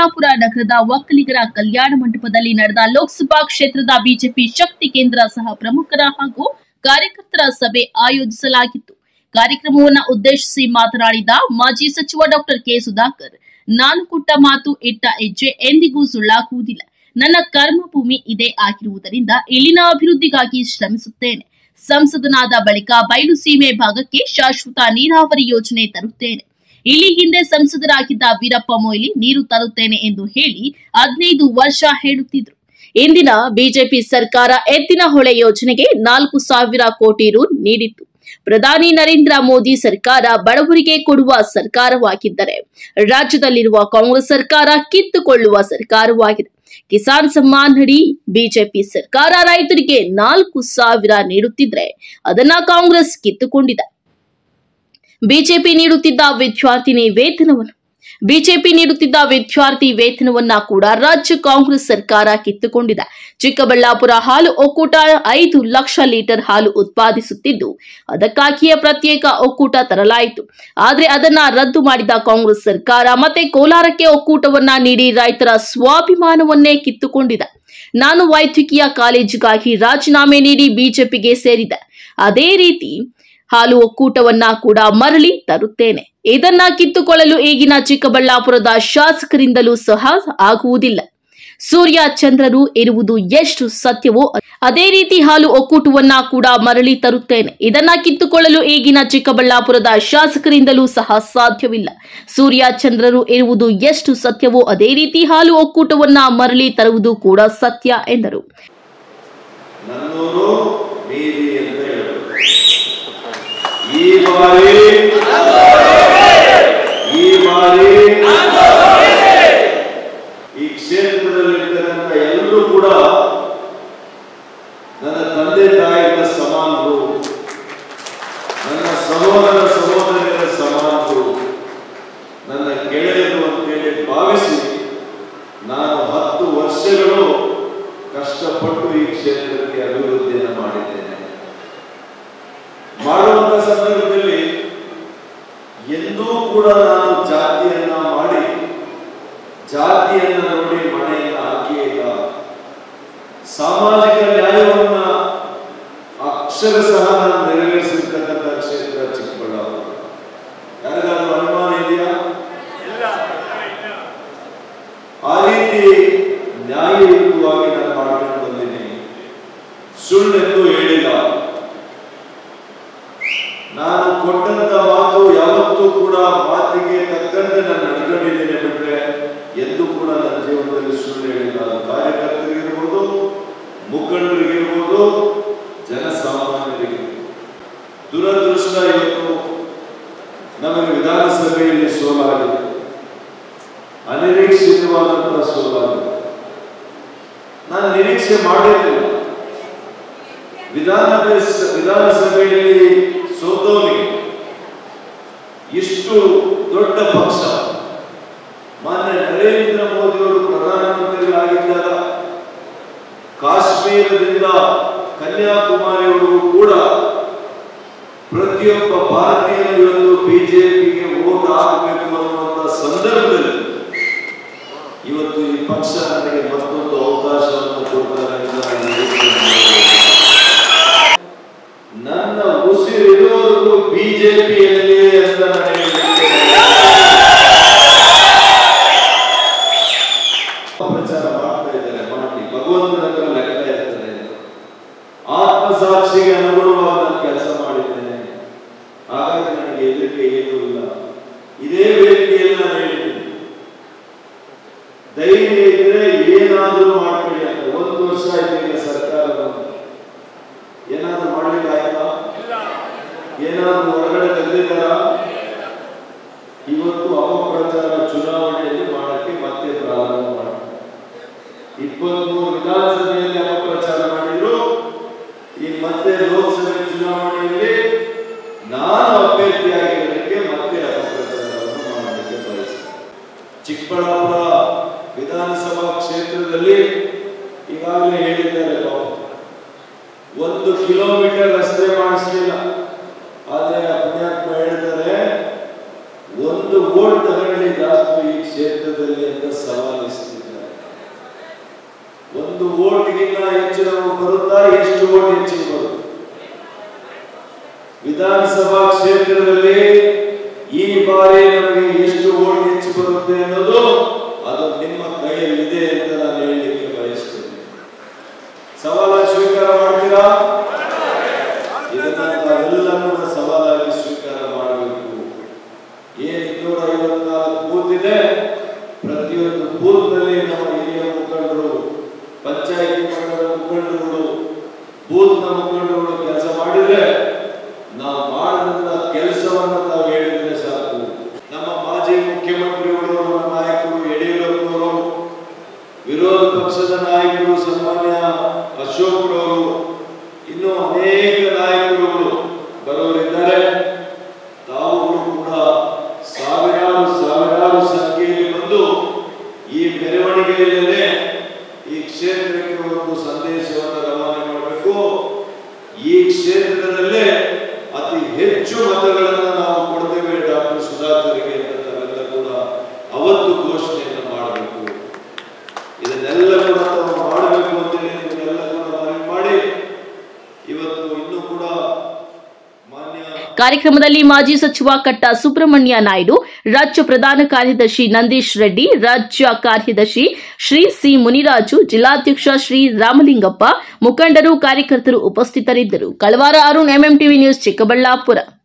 ಚಿಕ್ಕಬಳ್ಳಾಪುರ ನಗರದ ಒಕ್ಕಲಿಗರ ಕಲ್ಯಾಣ ಮಂಟಪದಲ್ಲಿ ನಡೆದ ಲೋಕಸಭಾ ಕ್ಷೇತ್ರದ ಬಿಜೆಪಿ ಶಕ್ತಿ ಕೇಂದ್ರ ಸಹ ಪ್ರಮುಖರ ಹಾಗೂ ಕಾರ್ಯಕರ್ತರ ಸಭೆ ಆಯೋಜಿಸಲಾಗಿತ್ತು ಕಾರ್ಯಕ್ರಮವನ್ನು ಉದ್ದೇಶಿಸಿ ಮಾತನಾಡಿದ ಮಾಜಿ ಸಚಿವ ಡಾಕ್ಟರ್ ಕೆ ಸುಧಾಕರ್ ನಾನು ಕೊಟ್ಟ ಮಾತು ಇಟ್ಟ ಹೆಜ್ಜೆ ಎಂದಿಗೂ ಸುಳ್ಳಾಗುವುದಿಲ್ಲ ನನ್ನ ಕರ್ಮಭೂಮಿ ಇದೇ ಆಗಿರುವುದರಿಂದ ಇಲ್ಲಿನ ಅಭಿವೃದ್ಧಿಗಾಗಿ ಶ್ರಮಿಸುತ್ತೇನೆ ಸಂಸದನಾದ ಬಳಿಕ ಬಯಲು ಸೀಮೆ ಭಾಗಕ್ಕೆ ಶಾಶ್ವತ ನೀರಾವರಿ ಯೋಜನೆ ತರುತ್ತೇನೆ ಇಲ್ಲಿ ಹಿಂದೆ ಸಂಸದರಾಗಿದ್ದ ವೀರಪ್ಪ ಮೊಯ್ಲಿ ನೀರು ತರುತ್ತೇನೆ ಎಂದು ಹೇಳಿ ಹದಿನೈದು ವರ್ಷ ಹೇಳುತ್ತಿದ್ರು ಇಂದಿನ ಬಿಜೆಪಿ ಸರ್ಕಾರ ಎತ್ತಿನ ಹೊಳೆ ಯೋಜನೆಗೆ ನಾಲ್ಕು ಸಾವಿರ ಕೋಟಿ ರು ನೀಡಿತ್ತು ಪ್ರಧಾನಿ ನರೇಂದ್ರ ಮೋದಿ ಸರ್ಕಾರ ಬಡವರಿಗೆ ಕೊಡುವ ಸರ್ಕಾರವಾಗಿದ್ದರೆ ರಾಜ್ಯದಲ್ಲಿರುವ ಕಾಂಗ್ರೆಸ್ ಸರ್ಕಾರ ಕಿತ್ತುಕೊಳ್ಳುವ ಸರ್ಕಾರವಾಗಿದೆ ಕಿಸಾನ್ ಸಮ್ಮಾನ್ ಅಡಿ ಬಿಜೆಪಿ ಸರ್ಕಾರ ರೈತರಿಗೆ ನಾಲ್ಕು ಸಾವಿರ ನೀಡುತ್ತಿದ್ರೆ ಅದನ್ನ ಕಾಂಗ್ರೆಸ್ ಕಿತ್ತುಕೊಂಡಿದೆ ಬಿಜೆಪಿ ನೀಡುತ್ತಿದ್ದ ವಿದ್ಯಾರ್ಥಿನಿ ವೇತನವನ್ನು ಬಿಜೆಪಿ ನೀಡುತ್ತಿದ್ದ ವಿದ್ಯಾರ್ಥಿ ವೇತನವನ್ನ ಕೂಡ ರಾಜ್ಯ ಕಾಂಗ್ರೆಸ್ ಸರ್ಕಾರ ಕಿತ್ತುಕೊಂಡಿದೆ ಚಿಕ್ಕಬಳ್ಳಾಪುರ ಹಾಲು ಒಕ್ಕೂಟ ಐದು ಲಕ್ಷ ಲೀಟರ್ ಹಾಲು ಉತ್ಪಾದಿಸುತ್ತಿದ್ದು ಅದಕ್ಕಾಗಿಯೇ ಪ್ರತ್ಯೇಕ ಒಕ್ಕೂಟ ತರಲಾಯಿತು ಆದ್ರೆ ಅದನ್ನ ರದ್ದು ಮಾಡಿದ ಕಾಂಗ್ರೆಸ್ ಸರ್ಕಾರ ಮತ್ತೆ ಕೋಲಾರಕ್ಕೆ ಒಕ್ಕೂಟವನ್ನ ನೀಡಿ ರೈತರ ಸ್ವಾಭಿಮಾನವನ್ನೇ ಕಿತ್ತುಕೊಂಡಿದೆ ನಾನು ವೈದ್ಯಕೀಯ ಕಾಲೇಜಿಗಾಗಿ ರಾಜೀನಾಮೆ ನೀಡಿ ಬಿಜೆಪಿಗೆ ಸೇರಿದೆ ಅದೇ ರೀತಿ ಹಾಲು ಒಕ್ಕೂಟವನ್ನ ಕೂಡ ಮರಳಿ ತರುತ್ತೇನೆ ಇದನ್ನ ಕಿತ್ತುಕೊಳ್ಳಲು ಈಗಿನ ಚಿಕ್ಕಬಳ್ಳಾಪುರದ ಶಾಸಕರಿಂದಲೂ ಸಹ ಆಗುವುದಿಲ್ಲ ಸೂರ್ಯ ಚಂದ್ರರು ಇರುವುದು ಎಷ್ಟು ಸತ್ಯವೋ ಅದೇ ರೀತಿ ಹಾಲು ಒಕ್ಕೂಟವನ್ನ ಕೂಡ ಮರಳಿ ತರುತ್ತೇನೆ ಇದನ್ನ ಕಿತ್ತುಕೊಳ್ಳಲು ಈಗಿನ ಚಿಕ್ಕಬಳ್ಳಾಪುರದ ಶಾಸಕರಿಂದಲೂ ಸಹ ಸಾಧ್ಯವಿಲ್ಲ ಸೂರ್ಯ ಚಂದ್ರರು ಇರುವುದು ಎಷ್ಟು ಸತ್ಯವೋ ಅದೇ ರೀತಿ ಹಾಲು ಒಕ್ಕೂಟವನ್ನ ಮರಳಿ ತರುವುದು ಕೂಡ ಸತ್ಯ ಎಂದರು ನನ್ನೂರು ಬೀದಿ ಅಂತ ಹೇಳೋದು ಈ ಬಾರಿ ಈ ಬಾರಿ ಈ ಕ್ಷೇತ್ರದಲ್ಲಿರ್ತಕ್ಕಂಥ ಎಲ್ಲರೂ ಕೂಡ ನನ್ನ ತಂದೆ ತಾಯಿಗಳ ಸಮಾನರು ನನ್ನ ಸಹೋದರ ಸಹೋದರಿಯರ ಸಮಾನರು ನನ್ನ ಗೆಳೆಯರು ಅಂತೇಳಿ ಭಾವಿಸಿ ನಾನು ಹತ್ತು ವರ್ಷಗಳು ಕಷ್ಟಪಟ್ಟು ಈ ಕ್ಷೇತ್ರಕ್ಕೆ ಅಭಿವೃದ್ಧಿಯನ್ನು ಮಾಡಿದ್ದೇನೆ ಮಾಡುವಂತ ಸಂದರ್ಭದಲ್ಲಿ ಎಂದೂ ಕೂಡ ನಾನು ಜಾತಿಯನ್ನ ಮಾಡಿ ಜಾತಿಯನ್ನ ನೋಡಿ ಮನೆಯನ್ನ ಹಾಕಿಯೇ ಇಲ್ಲ ಸಾಮಾಜಿಕ ನ್ಯಾಯವನ್ನ ಅಕ್ಷರ ಸಹ ನಾನು ನೆರವೇರಿಸಿರ್ತಕ್ಕಂಥ ಕ್ಷೇತ್ರ ಚಿಕ್ಕಬಳ್ಳಾಪುರ ಯಾರಿಗಾದ್ರೂ ಅನುಮಾನ ಇದೆಯಾ ಆ ರೀತಿ ನ್ಯಾಯಯುತವಾಗಿ ನಾನು ಮಾಡ್ಕೊಂಡು ಬಂದಿದ್ದೀನಿ ಸುಳ್ಳೆಂದು ಹೇಳಿಲ್ಲ ನಾನು ಕೊಟ್ಟಂತ ಮಾತು ಯಾವತ್ತೂ ಕೂಡ ಮಾತಿಗೆ ತಕ್ಕಂತೆ ನಾನು ನಡ್ಕೊಂಡಿದ್ದೇನೆ ಬಿಟ್ರೆ ಎಂದೂ ಕೂಡ ನನ್ನ ಜೀವನದಲ್ಲಿ ಸುಳ್ಳು ಹೇಳಿಲ್ಲ ಅದು ಕಾರ್ಯಕರ್ತರಿಗಿರ್ಬೋದು ಮುಖಂಡರಿಗಿರ್ಬೋದು ಜನಸಾಮಾನ್ಯರಿಗಿರ್ಬೋದು ದುರದೃಷ್ಟ ಇವತ್ತು ನಮಗೆ ವಿಧಾನಸಭೆಯಲ್ಲಿ ಸೋಲಾಗಿದೆ ಅನಿರೀಕ್ಷಿತವಾದಂತಹ ಸೋಲಾಗಿದೆ ನಾನು ನಿರೀಕ್ಷೆ ಮಾಡಿರಲಿಲ್ಲ ವಿಧಾನ ವಿಧಾನಸಭೆಯಲ್ಲಿ ಸೋತೋನಿಗೆ ಇಷ್ಟು ದೊಡ್ಡ ಪಕ್ಷ ಮಾನ್ಯ ನರೇಂದ್ರ ಮೋದಿಯವರು ಪ್ರಧಾನಮಂತ್ರಿಗಳಾಗಿದ್ದಾಗ ಕಾಶ್ಮೀರದಿಂದ ಕನ್ಯಾಕುಮಾರಿವರೆಗೂ ಕೂಡ ಪ್ರತಿಯೊಬ್ಬ ಭಾರತೀಯರು ಇವತ್ತು ಬಿಜೆಪಿಗೆ ವೋಟ್ ಹಾಕಬೇಕು ಅನ್ನುವಂಥ ಸಂದರ್ಭದಲ್ಲಿ ಇವತ್ತು ಈ ಪಕ್ಷ ನನಗೆ ಮತ್ತೊಂದು ಅವಕಾಶವನ್ನು ಕೊಡ್ತಾರೆ ಅಂತ ನಾನು ನಿರೀಕ್ಷೆ ಮಾಡಿದ್ದೇನೆ. ನನ್ನ ಉಸಿರಿರೋದು ಬಿಜೆಪಿಯಲ್ಲಿ ಅಂತ ನಾನು ಹೇಳಿದ್ದೇನೆ. ಪ್ರಚಾರ ಮಾಡ್ತಾ ಇದ್ದಾರೆ ಮಾಡಿ ಭಗವಂತನ ಹತ್ರ ಲೆಕ್ಕ ಇರ್ತದೆ ಆತ್ಮಸಾಕ್ಷಿಗೆ ಅನುಗುಣವಾಗಿ ನಾನು ಕೆಲಸ ಮಾಡಿದ್ದೇನೆ ಹಾಗಾಗಿ ನನಗೆ ಹೆದರಿಕೆ ಏನೂ ಇಲ್ಲ ಇದೇ ವೇದಿಕೆಯಲ್ಲಿ ನಾನು ಹೇಳಿದ್ದೀನಿ ಧೈರ್ಯ ಇದ್ರೆ ಏನಾದರೂ ಮಾಡ್ಕೊಳ್ಳಿ ಅಂತ ಒಂದು ವರ್ಷ ಆಯ್ತು ಈಗ ಸರ್ಕಾರ ಬಂದು. ಏನಾದ್ರೂ ಮಾಡ್ಲಿಕ್ಕೆ ಆಯ್ತಾ ಏನಾದ್ರೂ ಹೊರಗಡೆ ತೆಗೆದಿದ್ದಾರ ಇವತ್ತು ಅಪಪ್ರಚಾರ ಚುನಾವಣೆಯಲ್ಲಿ ಮಾಡಕ್ಕೆ ಮತ್ತೆ ಪ್ರಾರಂಭ ಮಾಡಿ ಇಪ್ಪತ್ಮೂರು ವಿಧಾನಸಭೆಯಲ್ಲಿ ಅಪಪ್ರಚಾರ ಮಾಡಿದ್ರು ಈಗ ಮತ್ತೆ ಲೋಕಸಭೆ ಚುನಾವಣೆಯಲ್ಲಿ ನಾನು ಅಭ್ಯರ್ಥಿಯಾಗಿರೋದಕ್ಕೆ ಮತ್ತೆ ಅಪಪ್ರಚಾರವನ್ನು ಮಾಡಲಿಕ್ಕೆ ಬಯಸ್ತೇನೆ ಚಿಕ್ಕಬಳ್ಳಾಪುರ ವಿಧಾನಸಭಾ ಕ್ಷೇತ್ರದಲ್ಲಿ ಈಗಾಗಲೇ ಹೇಳಿದ್ದಾರೆ ಪಾಪ ಒಂದು ಕಿಲೋಮೀಟರ್ ರಸ್ತೆ ಮಾಡಿಸ್ಲಿಲ್ಲ ಆದ್ರೆ ಆ ಪುಣ್ಯಾತ್ಮ ಹೇಳ್ತಾರೆ ಒಂದು ಓಟ್ ತಗೊಳ್ಳಿ ಜಾಸ್ತಿ ಈ ಕ್ಷೇತ್ರದಲ್ಲಿ ಅಂತ ಸವಾಲು ಒಂದು ಓಟ್ಗಿಂತ ಹೆಚ್ಚಿನ ಬರುತ್ತಾ ಎಷ್ಟು ಓಟ್ ಹೆಚ್ಚಿಗೆ ಬರುತ್ತೆ ವಿಧಾನಸಭಾ ಕ್ಷೇತ್ರದಲ್ಲಿ ಈ ಬಾರಿ ನಮಗೆ ಎಷ್ಟು ಓಟ್ ಹೆಚ್ಚು ಬರುತ್ತೆ ಅನ್ನೋದು ಅದು ನಿಮ್ಮ ಕೈಯಲ್ಲಿದೆ ಅಂತ ನಾನು ಹೇಳಲಿಕ್ಕೆ ಬಯಸ್ತೇನೆ ಸವಾಲ ಸ್ವೀಕಾರ ಮಾಡ್ತೀರಾ ಇದನ್ನ ನಾವೆಲ್ಲ ಕೂಡ ಸವಾಲಾಗಿ ಸ್ವೀಕಾರ ಮಾಡಬೇಕು ಏನ್ ಇನ್ನೂರ ಐವತ್ನಾಲ್ಕು ಬೂತ್ ಇದೆ ಪ್ರತಿಯೊಂದು ಬೂತ್ ನಲ್ಲಿ ನಮ್ಮ ಹಿರಿಯ ಮುಖಂಡರು ಪಂಚಾಯತಿ ಮಂಡಲ ಮುಖಂಡರುಗಳು ಬೂತ್ ನ ಮುಖಂಡರುಗಳು ಕೆಲಸ ಮಾಡಿದ್ರೆ ನಾವು ಮಾಡಿದಂತ ಕೆಲಸವನ್ನ ನಾವು ಹೇಳಿದ್ರೆ ಸಾಕು ನಮ್ಮ ಮಾಜಿ ಮುಖ್ಯಮಂತ್ರಿಗಳು ನಮ್ಮ ನಾಯಕರು ಯಡಿಯೂರಪ್ಪನವರು ವಿರೋಧ ಪಕ್ಷದ ನಾಯಕರು ಸನ್ಮಾನ್ಯ ಅಶೋಕ್ ರವರು ಇನ್ನೂ ಅನೇಕ ನಾಯಕರುಗಳು ಬರೋರಿದ್ದಾರೆ ತಾವುಗಳು ಕೂಡ ಸಾವಿರಾರು ಸಾವಿರಾರು ಸಂಖ್ಯೆಯಲ್ಲಿ ಬಂದು ಈ ಮೆರವಣಿಗೆಯಲ್ಲೇ ಈ ಕ್ಷೇತ್ರಕ್ಕೆ ಒಂದು ಸಂದೇಶವನ್ನು ರವಾನೆ ಮಾಡಬೇಕು ಈ ಕ್ಷೇತ್ರದಲ್ಲೇ ಅತಿ ಹೆಚ್ಚು ಮತಗಳನ್ನು ನಾವು ಕೊಡ್ತೇವೆ ಡಾಕ್ಟರ್ ಸುಧಾಕರ್ಗೆ ಅಂತ ತಾವೆಲ್ಲ ಕೂಡ ಅವತ್ತು ಘೋಷಣೆಯನ್ನು ಮಾಡಬೇಕು ಇದನ್ನೆಲ್ಲ ಕೂಡ ತಾವು ಮಾಡಬೇಕು ಅಂತೇಳಿ ನಿಮಗೆಲ್ಲ ಕೂಡ ಮನವಿ ಮಾಡಿ ಇವತ್ತು ಇನ್ನೂ ಕೂಡ ಮಾನ್ಯ ಕಾರ್ಯಕ್ರಮದಲ್ಲಿ ಮಾಜಿ ಸಚಿವ ಕಟ್ಟ ಸುಬ್ರಹ್ಮಣ್ಯ ನಾಯ್ಡು ರಾಜ್ಯ ಪ್ರಧಾನ ಕಾರ್ಯದರ್ಶಿ ನಂದೀಶ್ ರೆಡ್ಡಿ ರಾಜ್ಯ ಕಾರ್ಯದರ್ಶಿ ಶ್ರೀ ಸಿ ಮುನಿರಾಜು ಜಿಲ್ಲಾಧ್ಯಕ್ಷ ಶ್ರೀ ರಾಮಲಿಂಗಪ್ಪ ಮುಖಂಡರು ಕಾರ್ಯಕರ್ತರು ಉಪಸ್ಥಿತರಿದ್ದರು ಕಳವಾರ ಅರುಣ್ ಎಂಎಂಟಿವಿ ನ್ಯೂಸ್ ಚಿಕ್ಕಬಳ್ಳಾಪುರ